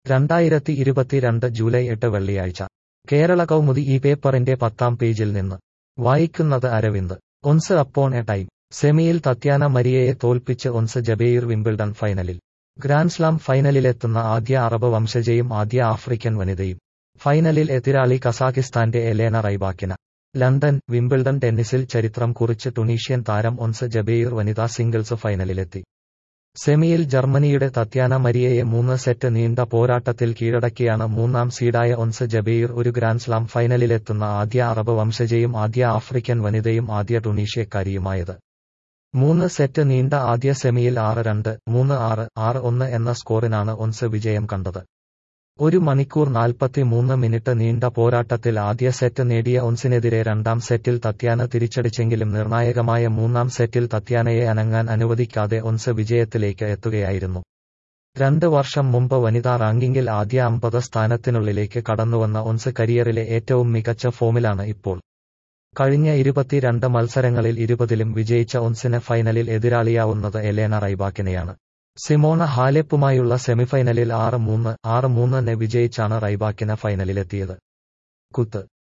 രണ്ടായിരത്തി ഇരുപത്തിരണ്ട് ജൂലൈ എട്ട് വെള്ളിയാഴ്ച കേരള കൗമുദി ഈ പേപ്പറിന്റെ പത്താം പേജിൽ നിന്ന് വായിക്കുന്നത് Aravind Ons upon a time സെമിയിൽ തത്യാന മരിയയെ തോൽപ്പിച്ച് ഒൻസ് ജബേയിർ വിംബിൾഡൺ ഫൈനലിൽ ഗ്രാൻഡ്സ്ലാം ഫൈനലിലെത്തുന്ന ആദ്യ അറബ് വംശജയും ആദ്യ ആഫ്രിക്കൻ വനിതയും ഫൈനലിൽ എതിരാളി കസാഖിസ്ഥാന്റെ എലേന റൈബാക്കിന ലണ്ടൻ വിംബിൾഡൺ ടെന്നീസിൽ ചരിത്രം കുറിച്ച് ടുണീഷ്യൻ താരം ഒൻസ് ജബേയിർ വനിതാ സിംഗിൾസ് ഫൈനലിലെത്തി സെമിയിൽ ജർമ്മനിയുടെ തത്യാന മരിയയെ മൂന്ന് സെറ്റ് നീണ്ട പോരാട്ടത്തിൽ കീഴടക്കിയാണ് മൂന്നാം സീഡായ ഒൻസ് ജബേയിർ ഒരു ഗ്രാൻഡ്സ്ലാം ഫൈനലിലെത്തുന്ന ആദ്യ അറബ് വംശജയും ആദ്യ ആഫ്രിക്കൻ വനിതയും ആദ്യ ടുണീഷ്യക്കാരിയുമായത് മൂന്ന് സെറ്റ് നീണ്ട ആദ്യ സെമിയിൽ ആറ് രണ്ട് മൂന്ന് ആറ് ആറ് ഒന്ന് എന്ന സ്കോറിനാണ് ഒൻസ് വിജയം കണ്ടത് ഒരു മണിക്കൂർ നാൽപ്പത്തിമൂന്ന് മിനിറ്റ് നീണ്ട പോരാട്ടത്തിൽ ആദ്യ സെറ്റ് നേടിയ ഒൻസിനെതിരെ രണ്ടാം സെറ്റിൽ തത്യാന തിരിച്ചടിച്ചെങ്കിലും നിർണായകമായ മൂന്നാം സെറ്റിൽ തത്യാനയെ അനങ്ങാൻ അനുവദിക്കാതെ ഒൻസ് വിജയത്തിലേക്ക് എത്തുകയായിരുന്നു രണ്ട് വർഷം മുമ്പ് വനിതാ റാങ്കിങ്ങിൽ ആദ്യ അമ്പത് സ്ഥാനത്തിനുള്ളിലേക്ക് കടന്നുവന്ന ഒൻസ് കരിയറിലെ ഏറ്റവും മികച്ച ഫോമിലാണ് ഇപ്പോൾ കഴിഞ്ഞ ഇരുപത്തിരണ്ട് മത്സരങ്ങളിൽ ഇരുപതിലും വിജയിച്ച ഒൻസിന് ഫൈനലിൽ എതിരാളിയാവുന്നത് എലേന റൈബാക്കിനെയാണ് സിമോണ ഹാലെപ്പുമായുള്ള സെമിഫൈനലിൽ ആറ് മൂന്ന് ആറ് മൂന്നിന് വിജയിച്ചാണ് റൈബാക്കിന ഫൈനലിലെത്തിയത് കുത്ത്